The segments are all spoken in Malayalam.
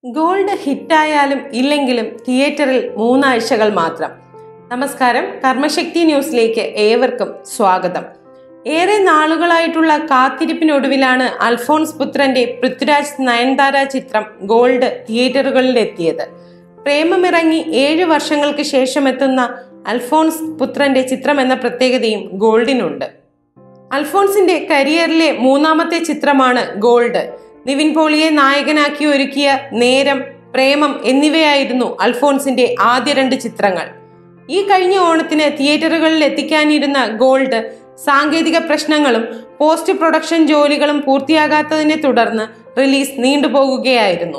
ഗോൾഡ് ഹിറ്റായാലും ഇല്ലെങ്കിലും തിയേറ്ററിൽ മൂന്നാഴ്ചകൾ മാത്രം നമസ്കാരം കർമ്മശക്തി ന്യൂസിലേക്ക് ഏവർക്കും സ്വാഗതം ഏറെ നാളുകളായിട്ടുള്ള കാത്തിരിപ്പിനൊടുവിലാണ് അൽഫോൺസ് പുത്രന്റെ പൃഥ്വിരാജ് നയൻതാര ചിത്രം ഗോൾഡ് തിയേറ്ററുകളിലെത്തിയത് പ്രേമമിറങ്ങി ഏഴ് വർഷങ്ങൾക്ക് ശേഷം എത്തുന്ന അൽഫോൺസ് പുത്രന്റെ ചിത്രം എന്ന പ്രത്യേകതയും ഗോൾഡിനുണ്ട് അൽഫോൺസിന്റെ കരിയറിലെ മൂന്നാമത്തെ ചിത്രമാണ് ഗോൾഡ് നിവിൻ പോളിയെ നായകനാക്കി ഒരുക്കിയ നേരം പ്രേമം എന്നിവയായിരുന്നു അൽഫോൺസിന്റെ ആദ്യ രണ്ട് ചിത്രങ്ങൾ ഈ കഴിഞ്ഞ ഓണത്തിന് തിയേറ്ററുകളിൽ എത്തിക്കാനിരുന്ന ഗോൾഡ് സാങ്കേതിക പ്രശ്നങ്ങളും പോസ്റ്റ് പ്രൊഡക്ഷൻ ജോലികളും പൂർത്തിയാകാത്തതിനെ തുടർന്ന് റിലീസ് നീണ്ടുപോകുകയായിരുന്നു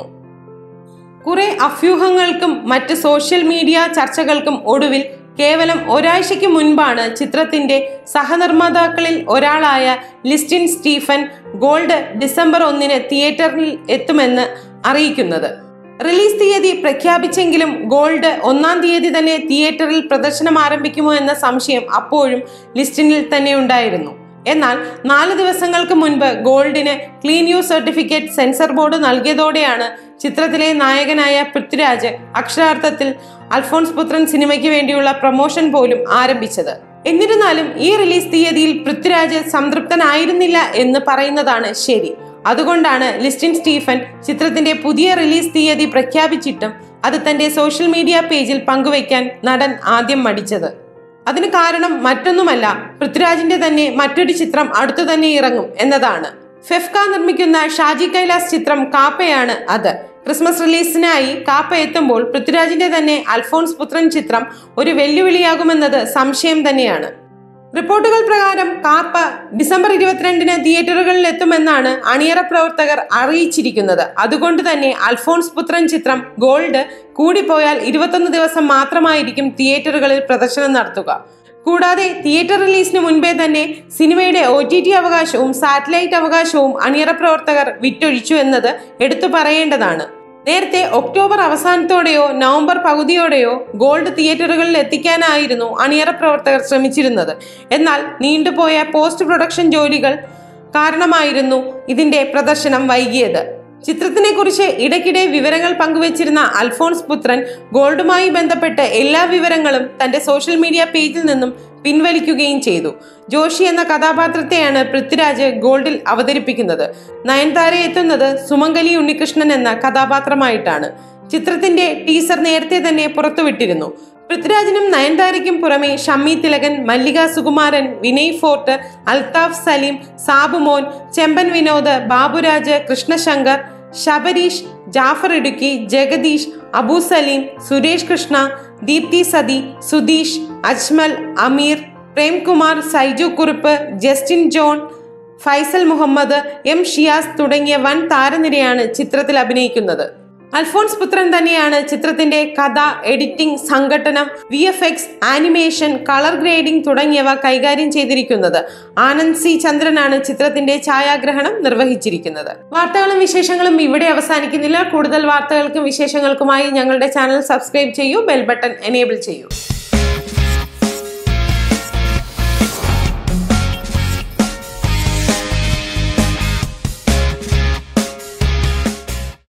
കുറെ അഭ്യൂഹങ്ങൾക്കും മറ്റ് സോഷ്യൽ മീഡിയ ചർച്ചകൾക്കും ഒടുവിൽ കേവലം ഒരാഴ്ചയ്ക്ക് മുൻപാണ് ചിത്രത്തിന്റെ സഹനിർമ്മാതാക്കളിൽ ഒരാളായ ലിസ്റ്റിൻ സ്റ്റീഫൻ ഗോൾഡ് ഡിസംബർ ഒന്നിന് തിയേറ്ററിൽ എത്തുമെന്ന് അറിയിക്കുന്നത് റിലീസ് തീയതി പ്രഖ്യാപിച്ചെങ്കിലും ഗോൾഡ് ഒന്നാം തീയതി തന്നെ തിയേറ്ററിൽ പ്രദർശനം ആരംഭിക്കുമോ എന്ന സംശയം അപ്പോഴും ലിസ്റ്റിനിൽ തന്നെ ഉണ്ടായിരുന്നു എന്നാൽ നാല് ദിവസങ്ങൾക്ക് മുൻപ് ഗോൾഡിന് clean U certificate censor board നൽകിയതോടെയാണ് ചിത്രത്തിലെ നായകനായ പൃഥ്വിരാജ് അക്ഷരാർത്ഥത്തിൽ അൽഫോൺസ് പുത്രൻ സിനിമയ്ക്ക് വേണ്ടിയുള്ള പ്രൊമോഷൻ പോലും ആരംഭിച്ചത് എന്നിരുന്നാലും ഈ റിലീസ് തീയതിയിൽ പൃഥ്വിരാജ് സംതൃപ്തനായിരുന്നില്ല എന്ന് പറയുന്നതാണ് ശരി അതുകൊണ്ടാണ് ലിസ്റ്റിൻ സ്റ്റീഫൻ ചിത്രത്തിന്റെ പുതിയ റിലീസ് തീയതി പ്രഖ്യാപിച്ചിട്ടും അത് തന്റെ സോഷ്യൽ മീഡിയ പേജിൽ പങ്കുവയ്ക്കാൻ നടൻ ആദ്യം മടിച്ചത് അതിന് കാരണം മറ്റൊന്നുമല്ല പൃഥ്വിരാജിന്റെ തന്നെ മറ്റൊരു ചിത്രം അടുത്തു തന്നെ ഇറങ്ങും എന്നതാണ് ഫെഫ്ക നിർമ്മിക്കുന്ന ഷാജി കൈലാസ് ചിത്രം കാപ്പയാണ് അത് ക്രിസ്മസ് റിലീസിനായി കാപ്പ എത്തുമ്പോൾ പൃഥ്വിരാജിന്റെ തന്നെ അൽഫോൺസ് പുത്രൻ ചിത്രം ഒരു വെല്ലുവിളിയാകുമെന്നത് സംശയം തന്നെയാണ് റിപ്പോർട്ടുകൾ പ്രകാരം കാപ്പ ഡിസംബർ ഇരുപത്തിരണ്ടിന് തിയേറ്ററുകളിൽ എത്തുമെന്നാണ് അണിയറ പ്രവർത്തകർ അറിയിച്ചിരിക്കുന്നത് അതുകൊണ്ട് തന്നെ അൽഫോൺസ് പുത്രൻ ചിത്രം ഗോൾഡ് കൂടിപ്പോയാൽ ഇരുപത്തൊന്ന് ദിവസം മാത്രമായിരിക്കും തിയേറ്ററുകളിൽ പ്രദർശനം നടത്തുക കൂടാതെ തിയേറ്റർ റിലീസിന് മുൻപേ തന്നെ സിനിമയുടെ ഒ ടി ടി അവകാശവും സാറ്റലൈറ്റ് അവകാശവും അണിയറ പ്രവർത്തകർ വിറ്റൊഴിച്ചു എന്നത് എടുത്തു പറയേണ്ടതാണ് നേരത്തെ ഒക്ടോബർ അവസാനത്തോടെയോ നവംബർ പകുതിയോടെയോ ഗോൾഡ് തിയേറ്ററുകളിൽ എത്തിക്കാനായിരുന്നു അണിയറ പ്രവർത്തകർ ശ്രമിച്ചിരുന്നത് എന്നാൽ നീണ്ടുപോയ പോസ്റ്റ് പ്രൊഡക്ഷൻ ജോലികൾ കാരണമായിരുന്നു ഇതിന്റെ പ്രദർശനം വൈകിയത് ചിത്രത്തിനെ കുറിച്ച് ഇടയ്ക്കിടെ വിവരങ്ങൾ പങ്കുവച്ചിരുന്ന അൽഫോൺസ് പുത്രൻ ഗോൾഡുമായി ബന്ധപ്പെട്ട് എല്ലാ വിവരങ്ങളും തന്റെ സോഷ്യൽ മീഡിയ പേജിൽ നിന്നും പിൻവലിക്കുകയും ചെയ്തു ജോഷി എന്ന കഥാപാത്രത്തെയാണ് പൃഥ്വിരാജ് ഗോൾഡിൽ അവതരിപ്പിക്കുന്നത് നയൻതാര എത്തുന്നത് സുമംഗലി ഉണ്ണികൃഷ്ണൻ എന്ന കഥാപാത്രമായിട്ടാണ് ചിത്രത്തിന്റെ ടീസർ നേരത്തെ തന്നെ പുറത്തുവിട്ടിരുന്നു പൃഥ്വിരാജിനും നയൻതാരയ്ക്കും പുറമെ Shammi Thilakan Mallika Sukumaran Vinay Forrt Althaf Salim Sabumon Chemban Vinod Baburaj Krishnashankar Shabareesh Jaffer Idukki Jagadish Abu Salim Suresh Krishna Deepti Sathi Sudheesh Ajmal Ameer Premkumar Saiju Kurup Justin John Faisal Muhammad M Shiyas തുടങ്ങിയ വൻ താരനിരയാണ് ചിത്രത്തിൽ അഭിനയിക്കുന്നത് അൽഫോൺസ് പുത്രൻ തന്നെയാണ് ചിത്രത്തിന്റെ കഥ എഡിറ്റിംഗ് സംഘട്ടനം V F X animation colour grading തുടങ്ങിയവ കൈകാര്യം ചെയ്തിരിക്കുന്നത് ആനന്ദ് സി ചന്ദ്രനാണ് ചിത്രത്തിന്റെ ഛായാഗ്രഹണം നിർവഹിച്ചിരിക്കുന്നത് വാർത്തകളും വിശേഷങ്ങളും ഇവിടെ അവസാനിക്കുന്നില്ല കൂടുതൽ വാർത്തകൾക്കും വിശേഷങ്ങൾക്കുമായി ഞങ്ങളുടെ ചാനൽ സബ്സ്ക്രൈബ് ചെയ്യൂ ബെൽ ബട്ടൺ എനേബിൾ ചെയ്യൂ